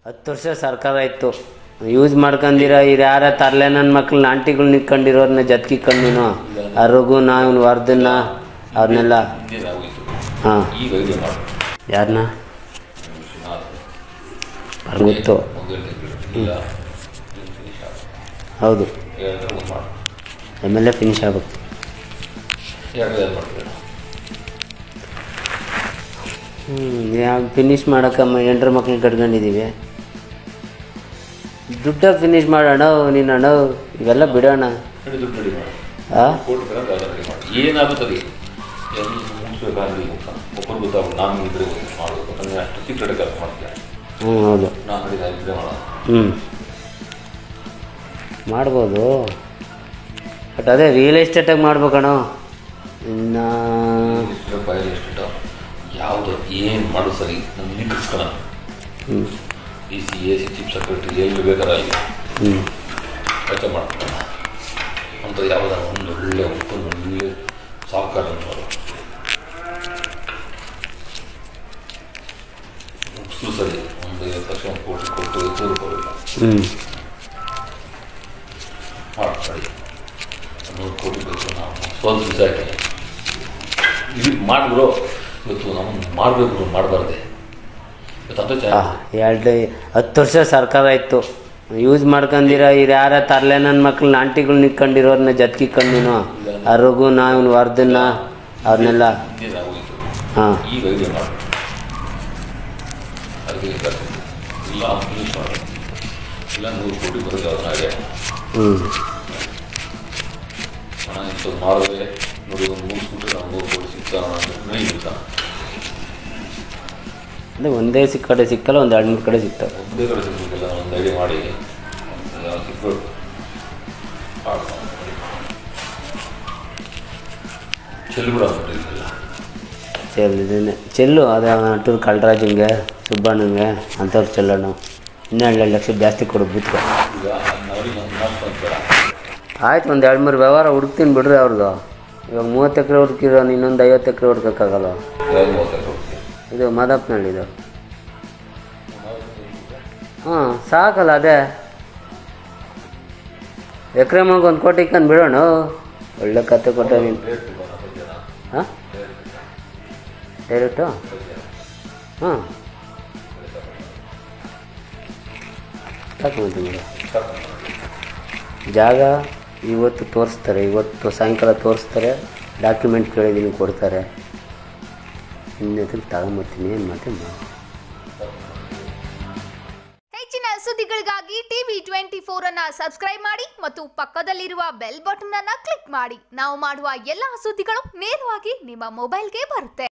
ಹತ್ತು ವರ್ಷ ಸರ್ಕಾರ ಇತ್ತು ಯೂಸ್ ಮಾಡ್ಕೊಂಡಿರ ಇವ್ರು ಯಾರ ತರ್ಲೆ ನನ್ನ ಮಕ್ಳು ಆಂಟಿಗಳು ನಿಂತ್ಕೊಂಡಿರೋರ್ನ ಜತ್ಕಿಕೊಂಡು ನೀನು ಆ ರಘು ನಾ ಇವ್ನು ವರ್ಧನ್ನ ಅವ್ರನ್ನೆಲ್ಲ ಹಿಂದೆ ಆಗೋಯ್ತು ಹಾಂ ಈಗ ಐಡಿಯಾ ಮಾಡು ಯಾರನ್ನ ವಿಶ್ವನಾಥ್ ಅವ್ರಿಗೆ ಗೊತ್ತು ಒಂದು ಹೇಳ್ತೀನಿ ಇಲ್ಲ ನೀನು finish ಆಗು. ಹೌದು ಹೇಳಿದ್ರೆ ಒಂದು ಮಾಡು ಎಮ್ ಎಲ್ ಎ ಫಿನಿಶ್ ಆಗ್ಬೇಕು ಎರಡು ಯಾರು ಮಾಡ್ತೀರ ಹ್ಞೂ ಫಿನಿಶ್ ಮಾಡೋಕ್ಕಮ್ಮ ಎಂಟ್ರ ಮಕ್ಳು ಕಟ್ಕೊಂಡಿದ್ದೀವಿ ದುಡ್ಡ ಫಿನಿಶ್ ಮಾಡೋಣ ನೀನು ಅಣ್ಣ ಇವೆಲ್ಲ ಬಿಡೋಣ ಹೇಳಿ ದುಡ್ಡು ರೆಡಿ ಮಾಡಿ ಆ ಕೋಟಿ ತರ ಅದನ್ನ ರೆಡಿ ಮಾಡಿ ಏನಾಗುತ್ತದೆ ಎಲ್ಲಿ ಮುಗಿಸ್ಬೇಕಾದ್ರೆ ಮುಗಿಸೋಣ ಒಬ್ಬರು ಗೊತ್ತಾಗ ನಾನು ಇದ್ರೆ ಮಾಡಬೇಕು ಯಾಕಂದರೆ ಅಷ್ಟು ಸೀಕ್ರೆಟ್ ಕೆಲಸ ಮಾಡ್ತೀಯ ಹ್ಞೂ ಹೌದು ನಾನು ಹೇಳಿದ ಇದ್ರೆ ಮಾಡೋಣ ಹ್ಞೂ ಮಾಡ್ಬೋದು ಬಟ್ ಅದೇ ರಿಯಲ್ ಎಸ್ಟೇಟಾಗಿ ಮಾಡ್ಬೇಕಣ ಇನ್ನು ಎಷ್ಟು ಬಯಲು ಎಷ್ಟು ಯಾವುದು ಏನು ಮಾಡು ಸರಿ ನಾನು ನಿಂತಿಸ್ಕೊಳ್ಳೋಣ ಹ್ಞೂ D C A C chief secretary ಎಲ್ಲಿ ಬೇಕಾದ್ರೆ ಅಲ್ಲಿ ಹ್ಞೂ ಕೆಲಸ ಮಾಡ್ಕೊಳ್ಳೋಣ ಅಂತ ಯಾವುದಾರ ಒಂದು ಒಳ್ಳೆ ಒಂದು ಒಳ್ಳೆ ಸಾಹುಕಾರ ಅನ್ನೋರು ಮುಗಿಸ್ಲು ಸರಿ ಒಂದು ಐವತ್ತು ಲಕ್ಷ ಒಂದು ಕೋಟಿ ಕೊಟ್ಟು ಐದು ಕೊಡಲ್ಲ ಹ್ಞೂ ಮಾಡ್ಕೊಳ್ಳಿ ನೂರು ಕೋಟಿ ಬೇಕು ನಾವು ಸ್ವಲ್ಪ ದಿವಸ ಆಯ್ತು ಇದು ಮಾಡಿಬಿಡು ಇವತ್ತು ನಾವು ಮಾಡಬೇಕು ಮಾಡಬಾರ್ದೆ ಇವತ್ತು ಅದು ಚೆನ್ನಾಗಿ ಎರಡು ಹತ್ತು ವರ್ಷ ಸರ್ಕಾರ ಇತ್ತು ಯೂಸ್ ಮಾಡ್ಕೊಂಡಿರ ಇವ್ರು ಯಾರ ತರ್ಲೆ ನನ್ನ ಮಕ್ಳು ಆಂಟಿಗಳು ನಿಂತ್ಕೊಂಡಿರೋರ್ನ ಜತ್ಕಿಕೊಂಡು ನೀನು ಆ ರಘು ನಾ ಇವ್ನು ವರ್ಧನ್ನ ಅವ್ರನ್ನೆಲ್ಲ ಹಿಂದೆ ಆಗೋಯ್ತು ಹಾಂ ಈಗ ಐಡಿಯಾ ಮಾಡು ಅದಕ್ಕೆ ಈಗ ಇಲ್ಲ ಫಿನಿಶ್ ಮಾಡು ಇಲ್ಲ ನೂರು ಕೋಟಿ ಬರೋದು ಅದನ್ನ ಐಡಿಯಾ ಹ್ಞೂ ಹಣ ಇಂಥದ್ದು ಮಾಡಿದ್ರೆ ನೋಡಿ ಒಂದು ಮುಗಿಸ್ಬಿಟ್ರೆ ನಾವು ನೂರು ಕೋಟಿ ಸಿಗ್ತಾನ ಅಂತ ಇಲ್ಲ ಅಂದರೆ ಒಂದೇ ಸಿಕ್ಕ ಕಡೆ ಸಿಕ್ಕಲ್ಲ ಒಂದು ಎರಡು ಮೂರು ಕಡೆ ಸಿಗ್ತವೆ ಒಂದೇ ಕಡೆ ಸಿಗ್ಬೇಕಿಲ್ಲ ಒಂದು ಐಡಿಯಾ ಮಾಡಿ ಯಾವ್ದು ಸಿಗ್ಬೇಕು ಚೆಲ್ಬಿಡ ಇಲ್ಲ ಚೆಲ್ ಇದನ್ನೇ ಚೆಲ್ಲು ಅದೇ ಟೂರ್ ಕಳ್ರಾಜಂಗೆ ಸುಬ್ಬಣ್ಣಂಗೆ ಅಂಥವ್ರು ಚೆಲ್ಲೋಣ ಇನ್ನೂ ಎರಡು ಲಕ್ಷ ಜಾಸ್ತಿ ಕೊಡು ಬೂತ್ಗೆ ಈಗ ಅವ್ರಿಗೆ ಒಂದು ಮಾತು ಬೇಡ ಆಯ್ತು ಒಂದು ಎರಡು ಮೂರು ವ್ಯವಹಾರ ಹುಡುಕ್ತೀನಿ ಬಿಡ್ರಿ ಅವ್ರದ್ದು ಇವಾಗ ಮೂವತ್ತು ಎಕರೆ ಹುಡುಕಿರೋ ಇನ್ನೊಂದು ಐವತ್ತು ಎಕರೆ ಹುಡ್ಕೋಕ್ಕಾಗಲ್ಲ ಯಾವ್ದು ಮೂವತ್ತೈದು ಹೋಗ್ತೀವಿ ಇದು ಮಾದಪ್ಪನಹಳ್ಳಿದು ಹಾಂ ಸಾಕಲ್ಲ ಅದೇ ಎಕರೆ ಮಗ ಒಂದು ಕೋಟಿ ಇಕ್ಕಂದು ಬಿಡೋಣ ಒಳ್ಳೆ ಕತೆ ಕೊಟ್ಟ ನೀನು ರೇಟ್ ಬರೋದು ಜನ ಹಾಂ ಡೈರೆಕ್ಟು ಹಾಂ ತಗೊಂತೀನಿ ಬಿಡು ಜಾಗ ಇವತ್ತು ತೋರಿಸ್ತಾರೆ ಇವತ್ತು ಸಾಯಂಕಾಲ ತೋರಿಸ್ತಾರೆ ಡಾಕ್ಯುಮೆಂಟ್ ಕೇಳಿದ್ದೀನಿ ಕೊಡ್ತಾರೆ ಇನ್ನದಕ್ಕೆ ತಗೊಂಬರ್ತೀನಿ ಏನು ಮತ್ತೆ ಮಾಡಿ ಹೆಚ್ಚಿನ ಸುದ್ದಿಗಳಿಗಾಗಿ ಟಿವಿ ಟ್ವೆಂಟಿ ಫೋರ್ ಅನ್ನ ಸಬ್ಸ್ಕ್ರೈಬ್ ಮಾಡಿ ಮತ್ತು ಪಕ್ಕದಲ್ಲಿರುವ ಬೆಲ್ ಬಟನ್ ಅನ್ನ ಕ್ಲಿಕ್ ಮಾಡಿ ನಾವು ಮಾಡುವ ಎಲ್ಲಾ ಸುದ್ದಿಗಳು ನೇರವಾಗಿ ನಿಮ್ಮ ಮೊಬೈಲ್ಗೆ ಬರುತ್ತೆ